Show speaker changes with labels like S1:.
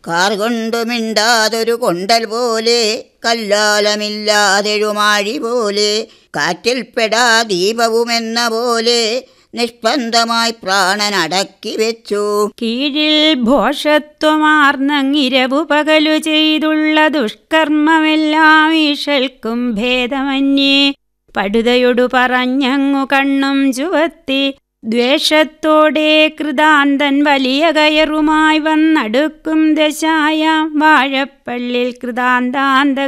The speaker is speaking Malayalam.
S1: കാർ കൊണ്ടു മിണ്ടാതൊരു കൊണ്ടൽ പോലെ കല്ലാലമില്ലാതെഴുമാഴി പോലെ കാറ്റിൽ പെടാ ദീപവുമെന്ന പോലെ നിഷ്പന്ദമായി പ്രാണൻ അടക്കി വെച്ചു
S2: കീഴിൽ ഭോഷത്വമാർന്നങ്ങിരവു പകലു ചെയ്തുള്ള ദുഷ്കർമ്മമെല്ലാം ഈശൽക്കും ഭേദമന്യേ പടുതയൊടു പറഞ്ഞങ്ങു കണ്ണും ചുവത്തി ദ്വേഷത്തോടെ കൃതാന്തൻ വലിയ കയറുമായി വന്നടുക്കും ദശായ വാഴപ്പള്ളിൽ കൃതാന്താന്ത